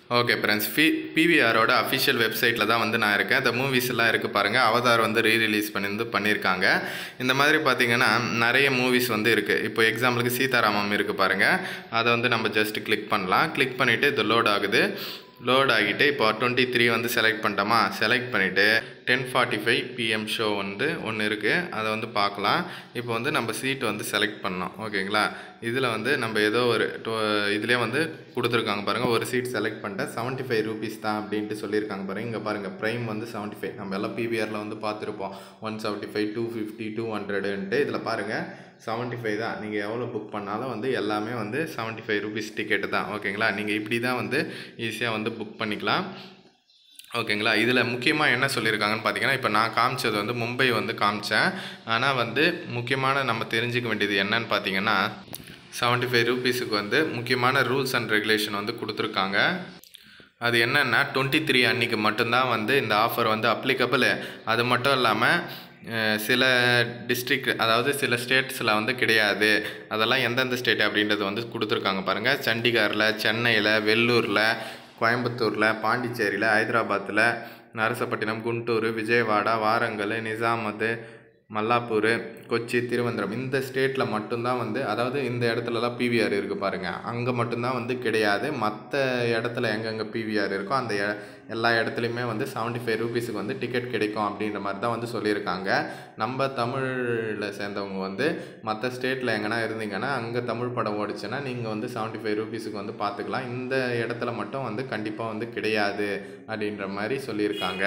okay friends P பிவிஆரோட official வெப்சைட்டில் தான் வந்து நான் இருக்கேன் இந்த மூவிஸ் எல்லாம் இருக்குது பாருங்கள் அவதார் வந்து ரீ ரிலீஸ் பண்ணி பண்ணியிருக்காங்க இந்த மாதிரி பார்த்தீங்கன்னா நிறைய மூவிஸ் வந்து இருக்குது இப்போ எக்ஸாம்பிளுக்கு சீதாராமம் இருக்குது பாருங்கள் அதை வந்து நம்ம ஜஸ்ட் கிளிக் பண்ணலாம் கிளிக் பண்ணிவிட்டு இது லோட் ஆகுது லோட் ஆகிட்டு இப்போ டுவெண்ட்டி த்ரீ வந்து செலக்ட் பண்ணிட்டோமா செலக்ட் பண்ணிவிட்டு ten forty five PM show வந்து ஒன்று இருக்குது அதை வந்து பார்க்கலாம் இப்போ வந்து நம்ம சீட் வந்து செலக்ட் பண்ணோம் ஓகேங்களா இதில் வந்து நம்ம ஏதோ ஒரு இதுலேயே வந்து கொடுத்துருக்காங்க பாருங்கள் ஒரு சீட் செலக்ட் பண்ணிட்டேன் செவன்ட்டி ஃபைவ் ருபீஸ் தான் அப்படின்ட்டு சொல்லியிருக்காங்க பாருங்கள் இங்கே பாருங்கள் ப்ரைம் வந்து செவன்ட்டி ஃபைவ் நம்ம எல்லாம் பிவிஆரில் வந்து பார்த்துருப்போம் one seventy five two fifty two ஹண்ட்ரடுன்ட்டு இதில் பாருங்கள் செவன்ட்டி ஃபைவ் தான் நீங்கள் எவ்வளோ புக் பண்ணாலும் வந்து எல்லாமே வந்து செவன்ட்டி ஃபைவ் ருபீஸ் டிக்கெட்டு தான் ஓகேங்களா நீங்கள் இப்படி தான் வந்து ஈஸியாக வந்து புக் பண்ணிக்கலாம் ஓகேங்களா இதில் முக்கியமாக என்ன சொல்லியிருக்காங்கன்னு பார்த்தீங்கன்னா இப்போ நான் காமிச்சது வந்து மும்பை வந்து காமிச்சேன் ஆனால் வந்து முக்கியமான நம்ம தெரிஞ்சுக்க வேண்டியது என்னன்னு பார்த்தீங்கன்னா செவன்ட்டி ஃபைவ் ருபீஸுக்கு வந்து முக்கியமான ரூல்ஸ் அண்ட் ரெகுலேஷன் வந்து கொடுத்துருக்காங்க அது என்னென்னா டுவெண்ட்டி த்ரீ அன்றைக்கி மட்டும்தான் வந்து இந்த ஆஃபர் வந்து அப்ளிகபிள் அது மட்டும் இல்லாமல் அஹ், சில டிஸ்ட்ரிக்ட் அதாவது சில ஸ்டேட்ஸில் வந்து கிடையாது அதெல்லாம் எந்தெந்த ஸ்டேட் அப்படின்றது வந்து கொடுத்துருக்காங்க பாருங்கள் சண்டிகாரில் சென்னையில் வெள்ளூரில் கோயம்புத்தூரில் பாண்டிச்சேரியில் ஹைதராபாத்தில் நரசப்பட்டினம் குண்டூர் விஜயவாடா வாரங்கல் நிசாமது மல்லாப்பூர் கொச்சி திருவனந்தபுரம் இந்த ஸ்டேட்டில் மட்டும்தான் வந்து அதாவது இந்த இடத்துலலாம் பிவிஆர் இருக்குது பாருங்கள் அங்கே மட்டும்தான் வந்து கிடையாது மற்ற இடத்துல எங்கெங்கே பிவிஆர் இருக்கோ அந்த எ- எல்லா இடத்துலையுமே வந்து செவன்ட்டி ஃபைவ் ருபீஸுக்கு வந்து டிக்கெட் கிடைக்கும் அப்படின்ற மாதிரி தான் வந்து சொல்லியிருக்காங்க நம்ம தமிழில் சேர்ந்தவங்க வந்து மற்ற ஸ்டேட்டில் எங்கன்னா இருந்தீங்கன்னா அங்கே தமிழ் படம் ஓடிச்சுன்னா நீங்கள் வந்து செவன்ட்டி ஃபைவ் ருபீஸுக்கு வந்து பார்த்துக்கலாம் இந்த இடத்துல மட்டும் வந்து கண்டிப்பாக வந்து கிடையாது அப்படின்ற மாதிரி சொல்லியிருக்காங்க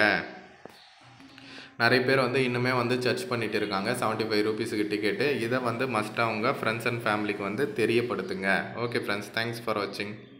நிறைய பேர் வந்து இன்னுமே வந்து சர்ச் பண்ணிட்டு இருக்காங்க செவன்ட்டி ஃபைவ் ருபீஸுக்கு டிக்கெட்டு இதை வந்து மஸ்ட்டாக உங்கள் ஃப்ரெண்ட்ஸ் அண்ட் ஃபேமிலிக்கு வந்து தெரியப்படுத்துங்க ஓகே ஃப்ரெண்ட்ஸ் தேங்க்ஸ் ஃபார் வாட்சிங்